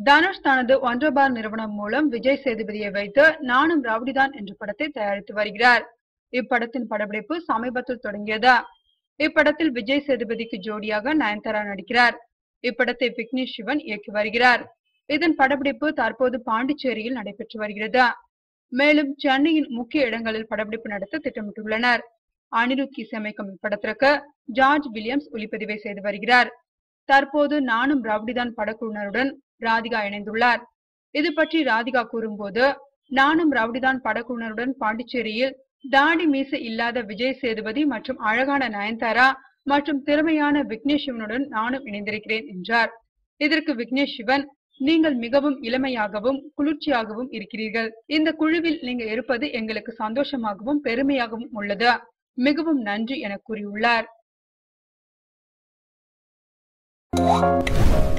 தனுஷ் தனது ஒன்றபார் நிறுவனம் மூலம் விஜய் சேதுபதியை வைத்து நானும் ரவுடிதான் என்ற படத்தை தயாரித்து வருகிறார் இப்படத்தின் படப்பிடிப்பு சமீபத்தில் தொடங்கியது இப்படத்தில் விஜய் சேதுபதிக்கு ஜோடியாக நயன்தாரா நடிக்கிறார் இப்படத்தை விக்னேஷ் சிவன் இயக்கி வருகிறார் இதன் படப்பிடிப்பு தற்போது பாண்டிச்சேரியில் நடைபெற்று வருகிறது மேலும் சென்னையின் முக்கிய இடங்களில் படப்பிடிப்பு நடத்த திட்டமிட்டுள்ளனர் அனிருத் இசையமைக்கும் இப்படத்திற்கு ஜார்ஜ் வில்லியம்ஸ் ஒளிப்பதிவை செய்து வருகிறார் தற்போது நானும் ரவுடிதான் படக்குழுவினருடன் ராதிகா இணைந்துள்ளார் இது பற்றி ராதிகா கூறும்போது நானும் ரவுடிதான் படக்குழுவினருடன் பாண்டிச்சேரியில் தாடி மீசை இல்லாத விஜய் சேதுபதி மற்றும் அழகான நயன்தாரா மற்றும் திறமையான விக்னேஷ் சிவனுடன் நானும் இணைந்திருக்கிறேன் என்றார் இதற்கு விக்னேஷ் சிவன் நீங்கள் மிகவும் இளமையாகவும் குளிர்ச்சியாகவும் இருக்கிறீர்கள் இந்த குழுவில் நீங்க இருப்பது எங்களுக்கு சந்தோஷமாகவும் பெருமையாகவும் உள்ளது மிகவும் நன்றி என கூறியுள்ளார்